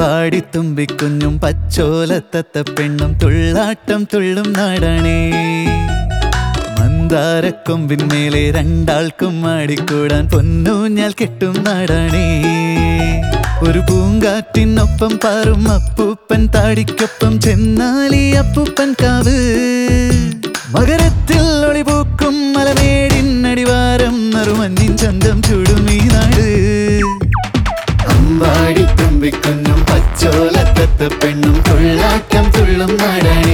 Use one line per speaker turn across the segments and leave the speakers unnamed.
അമ്പാടി തുമ്പിക്കുഞ്ഞും പച്ചോലത്തത്ത പെണ്ണും തുള്ളാട്ടം തുള്ളും നാടാണേ മന്ദാരക്കൊമ്പിന്മേലെ രണ്ടാൾക്കും ആടിക്കൂടാൻ പൊന്നൂഞ്ഞാൽ കെട്ടും നാടാണേ ഒരു പൂങ്കാറ്റിനൊപ്പം പാറും അപ്പൂപ്പൻ താടിക്കൊപ്പം ചെന്നാലി അപ്പൂപ്പൻ കാവ് മകരത്തിൽ ഒളിപൂക്കും മലമേടിനടിവാരം നറുമഞ്ഞിൻ ചന്തം ചൂടും ഈ നാട് അമ്പാടി തുമ്പിക്കുഞ്ഞും പച്ചോലത്തത്ത പെണ്ണും തുള്ളാട്ടം തുള്ളും നാടാണേ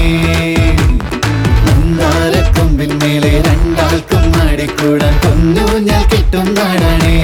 മന്ദാരക്കൊമ്പിന്മേലെ രണ്ടാൾക്കും ആടിക്കൂടാൻ പൊന്നൂഞ്ഞാൽ കിട്ടും നാടാണേ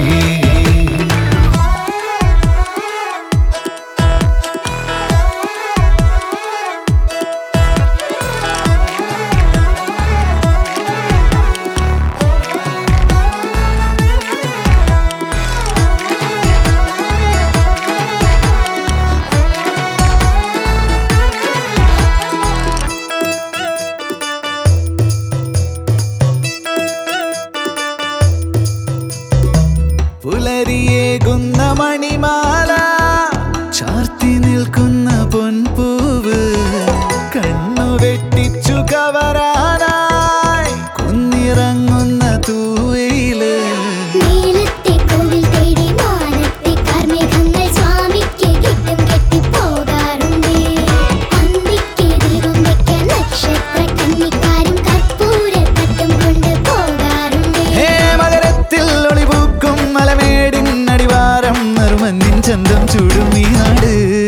പുലരിയേകുന്ന മണിമാല ചാർത്തി നിൽക്കുന്ന പൊൻപൂവ് കണ്ണു വെട്ടിച്ചു കവരാനായി കുന്നിറങ്ങുന്ന തൂവയില്
നീലത്തെ കോവിൽ തേടി മാനത്തെ കാർമേഘങ്ങൾ സ്വാമിക്ക് കിട്ടും കെട്ടിപ്പോകാറുണ്ട് അന്തിക്ക് ദീപം വെക്കാൻ നക്ഷത്ര കന്നിക്കാരും കർപ്പൂര തട്ടും കൊണ്ട് പോകാറുണ്ട്
ഹേ മകരത്തിൽ ഒളിപൂക്കും മലമേടിൻ അടിവാരം നറുമഞ്ഞിൻ ചന്തം ചൂടും ഈ നാട്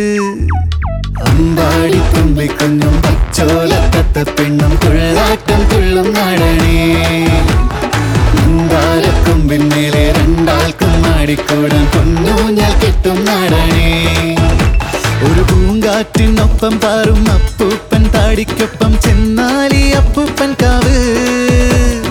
അമ്പാടി തുമ്പിക്കുഞ്ഞും പച്ചോലത്തത്ത പെണ്ണും തുള്ളാട്ടം തുള്ളും നാടണേ മന്ദാരക്കൊമ്പിന്മേലെ രണ്ടാൾക്കും ആടിക്കൂടാൻ പൊന്നൂഞ്ഞാൽ കെട്ടും നാടണേ ഒരു പൂങ്കാറ്റിനൊപ്പം പാറും അപ്പൂപ്പൻ താടിക്കൊപ്പം ചെന്നാലി അപ്പൂപ്പൻ കാവ്